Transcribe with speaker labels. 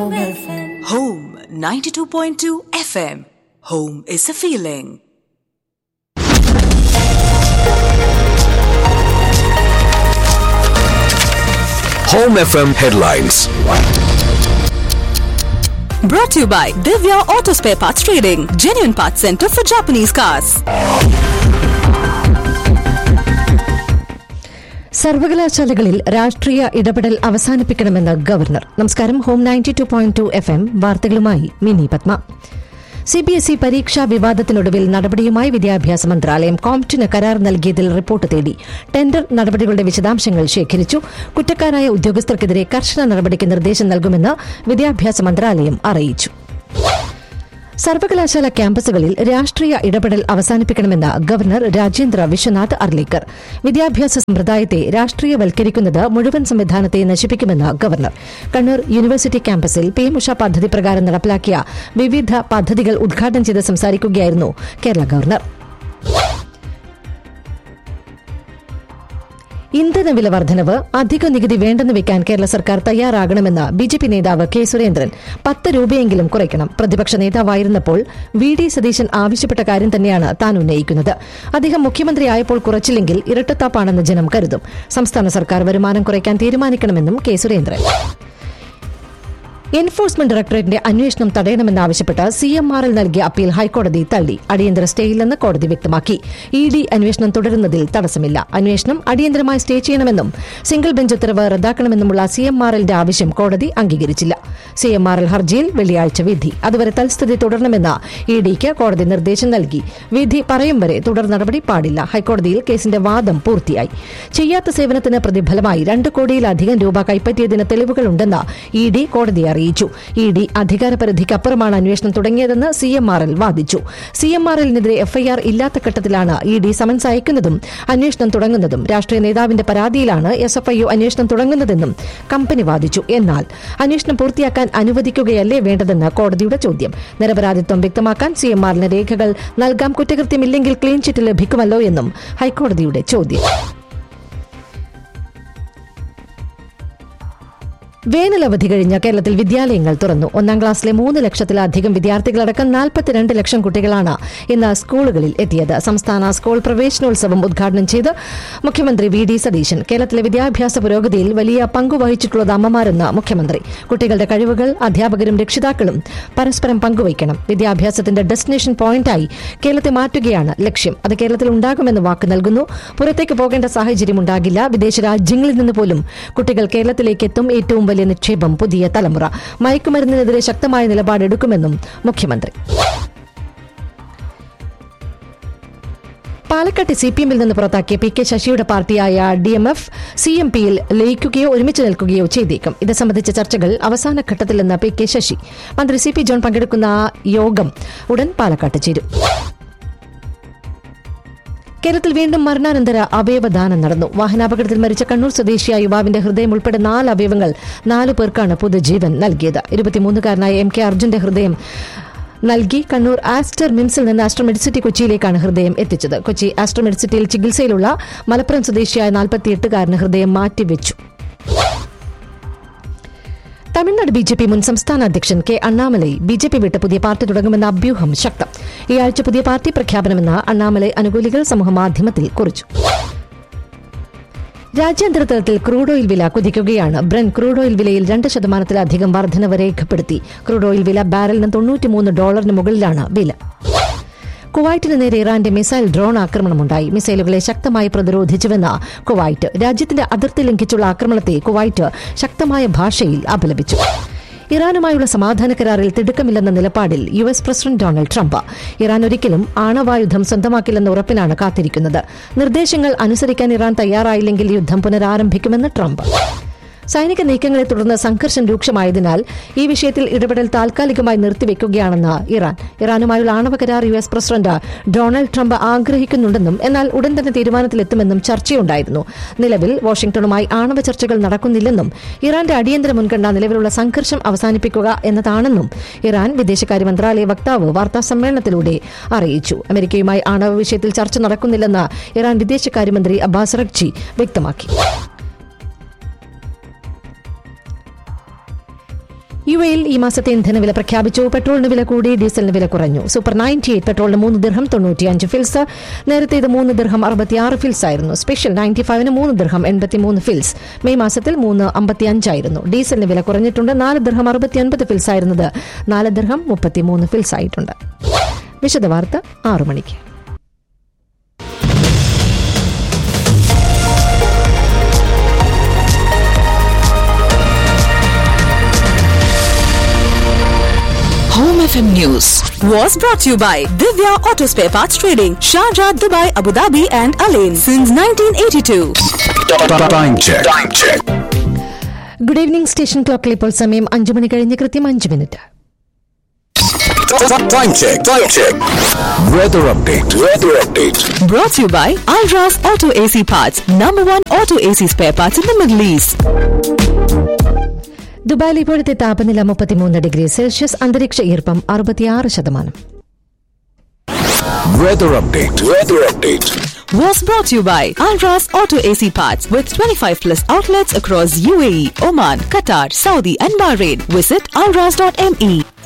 Speaker 1: Home FM.
Speaker 2: Home 92.2 FM. Home is a feeling.
Speaker 3: Home FM headlines.
Speaker 2: Brought to you by Divya Auto Spare Parts Trading, genuine parts center for Japanese cars.
Speaker 4: സർവകലാശാലകളിൽ രാഷ്ട്രീയ ഇടപെടൽ അവസാനിപ്പിക്കണമെന്ന് governor നമസ്കാരം home ninety two point two F M വാർത്തകളുമായി Mini Padma C B S E പരീക്ഷാ വിവാദത്തിനൊടുവിൽ നടപടിയുമായി വിദ്യാഭ്യാസ മന്ത്രാലയം കോംപ്റ്റിന് കരാർ നൽകിയതിൽ റിപ്പോർട്ട് തേടി ടെൻഡർ നടപടികളുടെ വിശദാംശങ്ങൾ ശേഖരിച്ചു കുറ്റക്കാരായ ഉദ്യോഗസ്ഥർക്കെതിരെ കർശന നടപടിക്ക് നിർദ്ദേശം നൽകുമെന്ന് വിദ്യാഭ്യാസ മന്ത്രാലയം അറിയിച്ചു സർവകലാശാല ക്യാമ്പസുകളിൽ രാഷ്ട്രീയ ഇടപെടൽ അവസാനിപ്പിക്കണമെന്ന് ഗവർണർ രാജേന്ദ്ര വിശ്വനാഥ് അർലേക്കർ വിദ്യാഭ്യാസ സമ്പ്രദായത്തെ രാഷ്ട്രീയവൽക്കരിക്കുന്നത് മുഴുവൻ സംവിധാനത്തെ നശിപ്പിക്കുമെന്ന് ഗവർണർ കണ്ണൂർ യൂണിവേഴ്സിറ്റി ക്യാമ്പസിൽ പി എം ഉഷ പദ്ധതി പ്രകാരം നടപ്പിലാക്കിയ വിവിധ പദ്ധതികൾ ഉദ്ഘാടനം ചെയ്ത് സംസാരിക്കുകയായിരുന്നു കേരള ഗവർണർ ഇന്ധനവില വർധനവ് അധിക നികുതി വേണ്ടെന്ന് വെക്കാൻ കേരള സർക്കാർ തയ്യാറാകണമെന്ന് ബി ജെ പി നേതാവ് കെ സുരേന്ദ്രൻ പത്ത് രൂപയെങ്കിലും കുറയ്ക്കണം പ്രതിപക്ഷ നേതാവായിരുന്നപ്പോൾ വി ഡി സതീശൻ ആവശ്യപ്പെട്ട കാര്യം തന്നെയാണ് താൻ ഉന്നയിക്കുന്നത് അദ്ദേഹം മുഖ്യമന്ത്രിയായപ്പോൾ കുറച്ചില്ലെങ്കിൽ ഇരട്ടത്താപ്പാണെന്ന് ജനം കരുതും സംസ്ഥാന സർക്കാർ വരുമാനം കുറയ്ക്കാൻ തീരുമാനിക്കണമെന്നും കെ സുരേന്ദ്രൻ എൻഫോഴ്സ്മെന്റ് ഡയറക്ടറേറ്റിന്റെ അന്വേഷണം തടയണമെന്നാവശ്യപ്പെട്ട് സി എം ആർ എൽ നൽകിയ അപ്പീൽ ഹൈക്കോടതി തള്ളി അടിയന്തര സ്റ്റേയില്ലെന്ന് കോടതി വ്യക്തമാക്കി ഇ ഡി അന്വേഷണം തുടരുന്നതിൽ തടസ്സമില്ല അന്വേഷണം അടിയന്തരമായി സ്റ്റേ ചെയ്യണമെന്നും സിംഗിൾ ബെഞ്ച് ഉത്തരവ് റദ്ദാക്കണമെന്നുമുള്ള സി എം ആർ എല്ലിന്റെ ആവശ്യം കോടതി അംഗീകരിച്ചില്ല സി എം ആർ എൽ ഹർജിയിൽ വെള്ളിയാഴ്ച വിധി അതുവരെ തൽസ്ഥിതി തുടരണമെന്ന് ഇ ഡിക്ക് കോടതി നിർദ്ദേശം നൽകി വിധി പറയും വരെ തുടർ നടപടി പാടില്ല ഹൈക്കോടതിയിൽ കേസിന്റെ വാദം പൂർത്തിയായി ചെയ്യാത്ത സേവനത്തിന് പ്രതിഫലമായി രണ്ട് കോടിയിലധികം രൂപ കൈപ്പറ്റിയതിന് തെളിവുകളുണ്ടെന്ന് ഇ ഡി കോടതിയെ അറിയിച്ചു ഇ ഡി അധികാരപരിധിക്കപ്പുറമാണ് അന്വേഷണം തുടങ്ങിയതെന്ന് സി എം ആർ എൽ വാദിച്ചു സി എം ആർ എല്ലിനെതിരെ എഫ്ഐആർ ഇല്ലാത്ത ഘട്ടത്തിലാണ് ഇ ഡി സമൻസ് അയക്കുന്നതും അന്വേഷണം തുടങ്ങുന്നതും രാഷ്ട്രീയ നേതാവിന്റെ പരാതിയിലാണ് എസ് എഫ് ഐ ഒ അന്വേഷണം തുടങ്ങുന്നതെന്നും കമ്പനി വാദിച്ചു എന്നാൽ അന്വേഷണം പൂർത്തിയാക്കാൻ അനുവദിക്കുകയല്ലേ വേണ്ടതെന്ന് കോടതിയുടെ ചോദ്യം നിരപരാധിത്വം വ്യക്തമാക്കാൻ സി എം ആറിന് രേഖകൾ നൽകാം കുറ്റകൃത്യമില്ലെങ്കിൽ ക്ലീൻ ചിറ്റ് ലഭിക്കുമല്ലോ എന്നും ഹൈക്കോടതിയുടെ ചോദ്യം വേനലവധി കഴിഞ്ഞ കേരളത്തിൽ വിദ്യാലയങ്ങൾ തുറന്നു ഒന്നാം ക്ലാസ്സിലെ മൂന്ന് ലക്ഷത്തിലധികം വിദ്യാർത്ഥികളടക്കം നാൽപ്പത്തിരണ്ട് ലക്ഷം കുട്ടികളാണ് ഇന്ന് സ്കൂളുകളിൽ എത്തിയത് സംസ്ഥാന സ്കൂൾ പ്രവേശനോത്സവം ഉദ്ഘാടനം ചെയ്ത് മുഖ്യമന്ത്രി വി ഡി സതീശൻ കേരളത്തിലെ വിദ്യാഭ്യാസ പുരോഗതിയിൽ വലിയ പങ്കുവഹിച്ചിട്ടുള്ളത് അമ്മമാരെന്ന് മുഖ്യമന്ത്രി കുട്ടികളുടെ കഴിവുകൾ അധ്യാപകരും രക്ഷിതാക്കളും പരസ്പരം പങ്കുവയ്ക്കണം വിദ്യാഭ്യാസത്തിന്റെ ഡെസ്റ്റിനേഷൻ പോയിന്റായി കേരളത്തെ മാറ്റുകയാണ് ലക്ഷ്യം അത് കേരളത്തിൽ ഉണ്ടാകുമെന്ന് വാക്ക് നൽകുന്നു പുറത്തേക്ക് പോകേണ്ട സാഹചര്യം ഉണ്ടാകില്ല വിദേശ രാജ്യങ്ങളിൽ നിന്ന് പോലും കുട്ടികൾ കേരളത്തിലേക്ക് എത്തും ഏറ്റവും വലിയ നിക്ഷേപം പുതിയ തലമുറ മയക്കുമരുന്നിനെതിരെ ശക്തമായ നിലപാടെടുക്കുമെന്നും മുഖ്യമന്ത്രി പാലക്കാട്ട് സി പി എമ്മിൽ നിന്ന് പുറത്താക്കിയ പി കെ ശശിയുടെ പാർട്ടിയായ D M F C M പിയിൽ ലയിക്കുകയോ ഒരുമിച്ച് നിൽക്കുകയോ ചെയ്തേക്കും ഇത് സംബന്ധിച്ച ചർച്ചകൾ അവസാന ഘട്ടത്തിലെന്ന് പി കെ ശശി മന്ത്രി സി പി ജോൺ പങ്കെടുക്കുന്ന യോഗം ഉടൻ പാലക്കാട്ട് ചേരും കേരളത്തിൽ വീണ്ടും മരണാനന്തര അവയവദാനം നടന്നു വാഹനാപകടത്തിൽ മരിച്ച കണ്ണൂർ സ്വദേശിയായ യുവാവിന്റെ ഹൃദയം ഉൾപ്പെടെ നാല് അവയവങ്ങൾ നാലു പേർക്കാണ് പുതുജീവൻ നൽകിയത് ഇരുപത്തിമൂന്നുകാരനായ എം കെ അർജുന്റെ ഹൃദയം നൽകി കണ്ണൂർ ആസ്റ്റർ മിംസിൽ നിന്ന് ആസ്റ്റർ മെഡിസിറ്റി കൊച്ചിയിലേക്കാണ് ഹൃദയം എത്തിച്ചത് കൊച്ചി ആസ്റ്റർ മെഡിസിറ്റിയിൽ ചികിത്സയിലുള്ള മലപ്പുറം സ്വദേശിയായ നാൽപ്പത്തിയെട്ടുകാരന് ഹൃദയം മാറ്റിവെച്ചു തമിഴ്നാട് ബി ജെ പി മുൻ സംസ്ഥാന അധ്യക്ഷൻ K Annamalai B J P വിട്ട് പുതിയ പാർട്ടി തുടങ്ങുമെന്ന അഭ്യൂഹം ശക്തം ഈ ആഴ്ച പുതിയ പാർട്ടി പ്രഖ്യാപനമെന്ന് അണ്ണാമലൈ അനുകൂലികൾ സമൂഹമാധ്യമത്തിൽ കുറിച്ചു രാജ്യാന്തര തലത്തിൽ ക്രൂഡ് ഓയിൽ വില കുതിക്കുകയാണ് ബ്രൻ ക്രൂഡ് ഓയിൽ വിലയിൽ രണ്ട് ശതമാനത്തിലധികം വർധനവ് രേഖപ്പെടുത്തി ക്രൂഡ് ഓയിൽ വില ബാരലിന് തൊണ്ണൂറ്റിമൂന്ന് ഡോളറിന് മുകളിലാണ് വില കുവൈറ്റിന് നേരെ ഇറാന്റെ മിസൈൽ ഡ്രോൺ ആക്രമണമുണ്ടായി മിസൈലുകളെ ശക്തമായി പ്രതിരോധിച്ചുവെന്ന് കുവൈറ്റ് രാജ്യത്തിന്റെ അതിർത്തി ലംഘിച്ചുള്ള ആക്രമണത്തെ കുവൈറ്റ് ശക്തമായ ഭാഷയിൽ അപലപിച്ചു ഇറാനുമായുള്ള സമാധാന കരാറിൽ തിടുക്കമില്ലെന്ന നിലപാടിൽ U S president Donald Trump Iran ഒരിക്കലും ആണവായുധം സ്വന്തമാക്കില്ലെന്ന ഉറപ്പിനാണ് കാത്തിരിക്കുന്നത് നിർദ്ദേശങ്ങൾ അനുസരിക്കാൻ ഇറാൻ തയ്യാറായില്ലെങ്കിൽ യുദ്ധം പുനരാരംഭിക്കുമെന്ന് ട്രംപ് സൈനിക നീക്കങ്ങളെ തുടർന്ന് സംഘർഷം രൂക്ഷമായതിനാൽ ഈ വിഷയത്തിൽ ഇടപെടൽ താൽക്കാലികമായി നിർത്തിവെക്കുകയാണെന്ന് ഇറാൻ ഇറാനുമായുള്ള ആണവ കരാർ U S president Donald Trump ആഗ്രഹിക്കുന്നുണ്ടെന്നും എന്നാൽ ഉടൻ തന്നെ തീരുമാനത്തിലെത്തുമെന്നും ചർച്ചയുണ്ടായിരുന്നു നിലവിൽ വാഷിംഗ്ടണുമായി ആണവ ചർച്ചകൾ നടക്കുന്നില്ലെന്നും ഇറാന്റെ അടിയന്തര മുൻഗണന നിലവിലുള്ള സംഘർഷം അവസാനിപ്പിക്കുക എന്നതാണെന്നും ഇറാൻ വിദേശകാര്യ മന്ത്രാലയ വക്താവ് വാർത്താ സമ്മേളനത്തിലൂടെ അറിയിച്ചു അമേരിക്കയുമായി ആണവ വിഷയത്തിൽ ചർച്ച നടക്കുന്നില്ലെന്ന് ഇറാൻ വിദേശകാര്യമന്ത്രി അബ്ബാസ് റഗ്ചി വ്യക്തമാക്കി യു എയിൽ ഈ മാസത്തെ ഇന്ധനവില പ്രഖ്യാപിച്ചു പെട്രോളിന് വില കൂടി ഡീസലിന് വില കുറഞ്ഞു സൂപ്പർ നയൻറ്റി എയ്റ്റ് പെട്രോളിന് മൂന്ന് ദിർഹം തൊണ്ണൂറ്റിയഞ്ച് ഫിൽസ് നേരത്തെ ഇത് മൂന്ന് ദിർഹം അറുപത്തിയാറ് ഫിൽസ് ആയിരുന്നു സ്പെഷ്യൽ നയൻറ്റി ഫൈവിന് മൂന്ന് ദിർഹം എൺപത്തിമൂന്ന് ഫിൽസ് മെയ് മാസത്തിൽ മൂന്ന് അമ്പത്തിയഞ്ചായിരുന്നു ഡീസലിന് വില കുറഞ്ഞിട്ടുണ്ട് നാല് ദിർഹം അറുപത്തിയൊൻപത് ഫിൽസ് ആയിരുന്നത് നാല് ദിർഹം മുപ്പത്തിമൂന്ന് ഫിൽസ് ആയിട്ടുണ്ട് വിശദവാർത്ത ആറു മണിക്ക്
Speaker 2: Home FM News was brought to you by Divya Auto Spare Parts Trading, Sharjah, Dubai, Abu Dhabi, and Alain since 1982.
Speaker 3: Time check. Time check.
Speaker 4: Good evening station ക്ലോക്കിൽ ഇപ്പോൾ സമയം അഞ്ചു മണി കഴിഞ്ഞ് കൃത്യം അഞ്ച് minute
Speaker 3: Time check. Time check. Weather update. Weather update.
Speaker 2: Brought to you by Alras Auto AC Parts, number one auto AC spare parts in the Middle East.
Speaker 4: ദുബായിൽ ഇപ്പോഴത്തെ താപനില മുപ്പത്തിമൂന്ന് ഡിഗ്രി സെൽഷ്യസ് അന്തരീക്ഷ ഈർപ്പം അറുപത്തിയാറ് ശതമാനം
Speaker 3: Weather update. Weather update.
Speaker 2: Was brought to you by Alras Auto AC Parts with 25 plus outlets across UAE, Oman, Qatar, Saudi, and Bahrain. Visit alras.me.